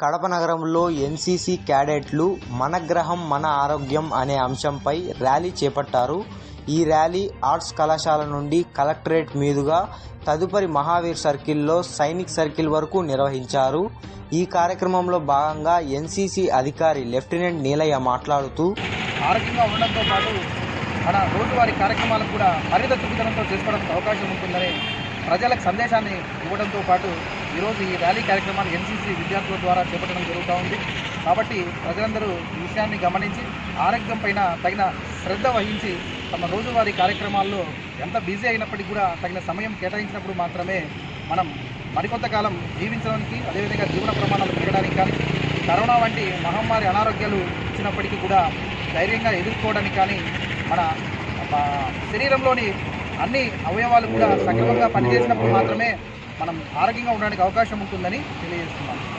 కడప నగరంలో ఎన్సీసీ క్యాడెట్లు మన గ్రహం మన ఆరోగ్యం అనే అంశంపై ర్యాలీ చేపట్టారు ఈ ర్యాలీ ఆర్ట్స్ కళాశాల నుండి కలెక్టరేట్ మీదుగా తదుపరి మహావీర్ సర్కిల్లో సైనిక్ సర్కిల్ వరకు నిర్వహించారు ఈ కార్యక్రమంలో భాగంగా ఎన్సీసీ అధికారి లెఫ్టినెంట్ నీలయ్య మాట్లాడుతూ ఆరోగ్యంగా ఉండడంతో పాటు మన రోజువారీ కార్యక్రమాలకు కూడా మరింత చురుకుదనంతో చేసుకోవడానికి అవకాశం ఉంటుందని ప్రజలకు సందేశాన్ని ఇవ్వడంతో పాటు ఈరోజు ఈ ర్యాలీ కార్యక్రమాన్ని ఎన్సీసీ విద్యార్థుల ద్వారా చేపట్టడం జరుగుతూ ఉంది కాబట్టి ప్రజలందరూ ఈ విషయాన్ని గమనించి ఆరోగ్యం పైన తగిన శ్రద్ధ వహించి తమ రోజువారీ కార్యక్రమాల్లో ఎంత బిజీ అయినప్పటికీ కూడా తగిన సమయం కేటాయించినప్పుడు మాత్రమే మనం మరికొంతకాలం జీవించడానికి అదేవిధంగా జీవన ప్రమాణాలు పెరగడానికి కానీ ఈ కరోనా వంటి మహమ్మారి అనారోగ్యాలు ఇచ్చినప్పటికీ కూడా ధైర్యంగా ఎదుర్కోవడానికి కానీ మన ఆ, శరీరంలోని అన్ని అవయవాలు కూడా సక్రమంగా పనిచేసినప్పుడు మాత్రమే మనం ఆరోగ్యంగా ఉండడానికి అవకాశం ఉంటుందని తెలియజేస్తున్నాం